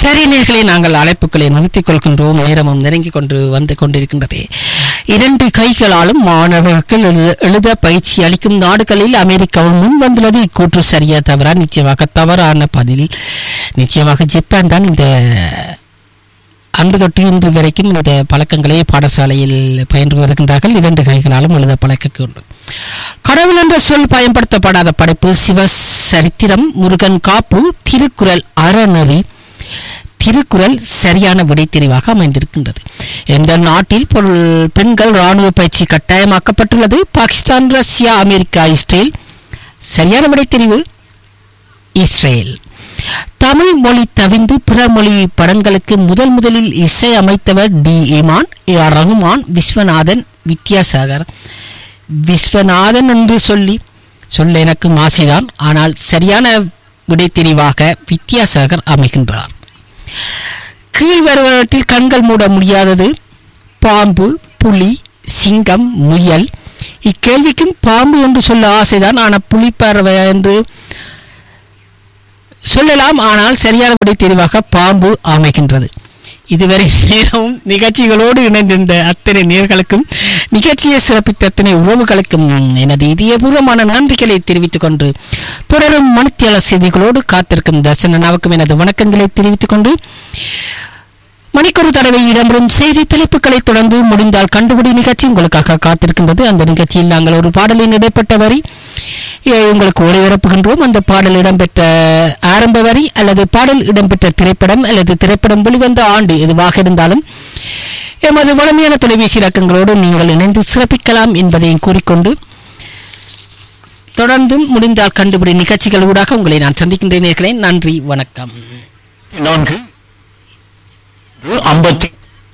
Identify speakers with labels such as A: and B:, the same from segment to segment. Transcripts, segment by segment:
A: சரி நேர்களை நாங்கள் அழைப்புகளை நிறுத்திக் கொள்கின்றோம் நேரமும் நெருங்கி கொண்டு வந்து கொண்டிருக்கின்றது இரண்டு கைகளாலும் மாணவர்கள் எழுத- எழுத பயிற்சி அளிக்கும் நாடுகளில் அமெரிக்காவும் முன் வந்துள்ளது இக்கூற்று சரியா தவறா நிச்சயமாக தவறான பதில் நிச்சயமாக ஜப்பான் தான் இந்த அன்று தொட்டு இன்று வரைக்கும் இந்த பழக்கங்களை பாடசாலையில் பயின்று வருகின்றார்கள் இரண்டு கைகளாலும் எழுத பழக்க கடவுள் என்ற சொல் பயன்படுத்தப்படாத படைப்பு சிவ சரித்திரம் முருகன் காப்பு திருக்குறள் அறநெறி திருக்குறள் சரியான விடை தெரிவாக அமைந்திருக்கின்றது எந்த நாட்டில் பொருள் பெண்கள் ராணுவ பயிற்சி கட்டாயமாக்கப்பட்டுள்ளது பாகிஸ்தான் ரஷ்யா அமெரிக்கா இஸ்ரேல் சரியான விடை தெரிவு இஸ்ரேல் தமிழ் மொழி தவிர்ந்து பிற மொழி படங்களுக்கு முதல் முதலில் இசை அமைத்தவர் D Imman A R Rahman Viswanathan Vidyasagar Viswanathan என்று சொல்லி சொல்ல எனக்கு ஆசைதான் ஆனால் சரியான விடை தெரிவாக வித்யாசாகர் அமைகின்றார் கீழ் வருவனவற்றில் கண்கள் மூட முடியாதது பாம்பு புலி சிங்கம் முயல் இக்கேள்விக்கும் பாம்பு என்று சொல்ல ஆசைதான் ஆனால் புலிப்பறவை என்று சொல்லலாம் ஆனால் சரியான விடை தெரிவாக பாம்பு அமைகின்றது இதுவரை நேரமும் நிகழ்ச்சிகளோடு இணைந்திருந்த அத்தனை நேர்களுக்கும் நிகழ்ச்சியை சிறப்பித்த அத்தனை உறவுகளுக்கும் எனது இதயபூர்வமான நன்றிகளை தெரிவித்துக் கொண்டு தொடரும் மணித்தியாளர் செய்திகளோடு காத்திருக்கும் தர்சனனாவுக்கும் எனது வணக்கங்களை தெரிவித்துக் கொண்டு மணிக்கொரு தடவை இடம்பெறும் செய்தி தலைப்புகளை தொடர்ந்து முடிந்தால் கண்டுபிடி நிகழ்ச்சி உங்களுக்காக காத்திருக்கின்றது அந்த நிகழ்ச்சியில் நாங்கள் ஒரு பாடலின் இடைப்பட்ட வரி இதை உங்களுக்கு ஒளிபரப்புகின்றோம் அந்த பாடல் இடம்பெற்ற ஆரம்ப வரி அல்லது பாடல் இடம்பெற்ற திரைப்படம் அல்லது திரைப்படம் வெளிவந்த ஆண்டு எதுவாக இருந்தாலும் எமது வளமையான தொலைபேசி இலக்கங்களோடு நீங்கள் இணைந்து சிறப்பிக்கலாம் என்பதையும் கூறிக்கொண்டு தொடர்ந்தும் முடிந்தால் கண்டுபிடி நிகழ்ச்சிகள் ஊடாக உங்களை நான் சந்திக்கின்றேன் நேயர்களே. நன்றி வணக்கம்
B: நான்கு ஐம்பத்தி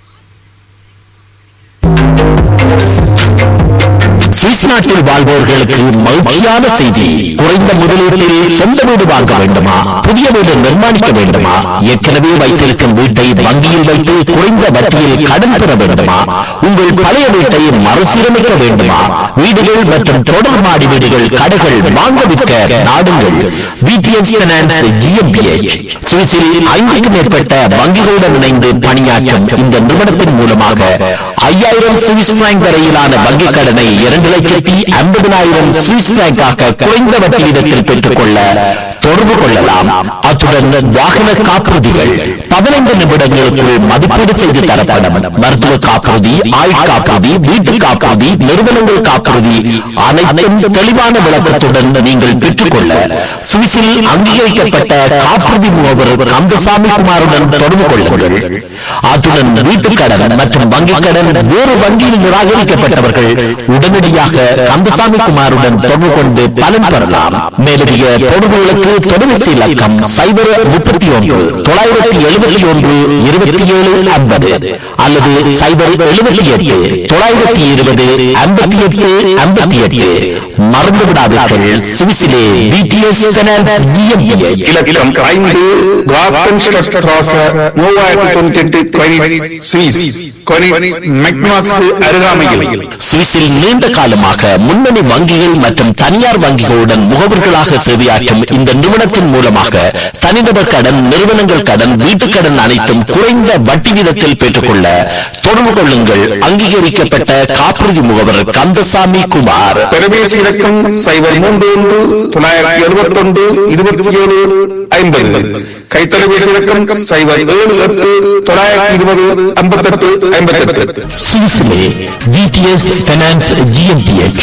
B: சுவிஸ் நாட்டில் வாழ்பவர்களுக்கு மகிழ்ச்சியான செய்தி குறைந்த முதலீட்டில் சொந்த வீடு வாங்க வேண்டுமா புதிய வீடு நிர்மாணிக்க வேண்டுமா ஏற்கனவே வைத்திருக்கும் வீட்டை வங்கியில் வைத்து குறைந்த வட்டியில் கடன் பெற வேண்டுமா உங்கள் பழைய வீட்டை மறுசீரமைக்க வேண்டுமா வீடுகள் மற்றும் தொடர் மாடி வீடுகள் கடைகள் வாங்க விற்க நாடுங்கள் விடிஎஸ் பைனான்ஸ் ஜிஎம்பிஎச் சுவிஸில் ஐந்துக்கும் மேற்பட்ட வங்கிகளுடன் இணைந்து பணியாற்றும் இந்த நிறுவனத்தின் மூலமாக ஐயாயிரம் சுவிஸ் பிராங்க் வரையிலான வங்கிக் கடனை இரண்டு லட்சத்தி ஐம்பதினாயிரம் சுவிஸ் பிராங்காக குறைந்த வட்டி விதத்தில் பெற்றுக்கொள்ள தொடர்பு கொள்ளலாம் அத்துடன் வாகன காப்புறுதிகள் பதினைந்து நிமிடங்களுக்குள் மதிப்பீடு செய்து தரப்படும் மருத்துவ காப்புறுதி ஆயுள் காப்புறுதி வீட்டு காப்புறுதி நிறுவனங்கள் காப்புறுதி அனைத்தும் தெளிவான விளக்கத்துடன் நீங்கள் பெற்றுக்கொள்ள சுவிஸில் அங்கீகரிக்கப்பட்ட காப்புறுதி முகவர் கந்தசாமி குமாருடன் தொடர்பு கொள்ளுங்கள் அத்துடன் வீட்டுக் கடன் மற்றும் வங்கிக் கடன் வேறு வங்கியில் நிராகரிக்கப்பட்டவர்கள் உடனடியாக கந்தசாமி குமாருடன் தொடர்பு கொண்டு பலன் பெறலாம் மேலதிக தொடர்புகளுக்கு தொலைபேசி இலக்கம் சைபர் முப்பத்தி ஒன்று தொள்ளாயிரத்தி எழுபத்தி ஒன்று இருபத்தி ஏழு ஐம்பது அல்லது சைபர் எழுபத்தி எட்டு தொள்ளாயிரத்தி இருபது ஐம்பத்தி எட்டு ஐம்பத்தி எட்டு மறந்து விடாதீர்கள் சுவிஸிலே பிடிஎஸ் பைனான்ஸ் GmbH.
C: இலக்கம் ஐந்து கார்பன்ஸ்ட்ராச மூவாயிரத்தி தொண்ணூத்தி எட்டு கொயினிட்ஸ் சுவிஸ் கொயினிட்ஸ் மெக்னாஸ்க்கு அருகாமையில்
B: சுவிஸில் நீண்ட காலமாக முன்னணி வங்கிகள் மற்றும் தனியார் வங்கிகளுடன் முகவர்களாக சேவையாற்றும் இந்த நிறுவனத்தின் மூலமாக தனிநபர் கடன் நிறுவனங்கள் கடன் வீட்டுக் கடன் அனைத்தும் குறைந்த வட்டி வீதத்தில் பெற்றுக்கொள்ள தொடர்பு கொள்ளுங்கள் அங்கீகரிக்கப்பட்ட காப்புறுதி முகவர் கந்தசாமி குமார்
C: தொலைபேசி இலக்கம் சைபர் மூன்று ஒன்று தொள்ளாயிரத்தி எழுபத்தி ஒன்று இருபத்தி ஏழு ஐம்பது கைத்தொலைபேசி இலக்கம் சைபர் ஏழு எட்டு தொள்ளாயிரத்தி இருபது ஐம்பத்தெட்டு ஐம்பத்தெட்டு
B: சுவிஸிலே விடிஎஸ் பைனான்ஸ் ஜிஎம்பிஎச்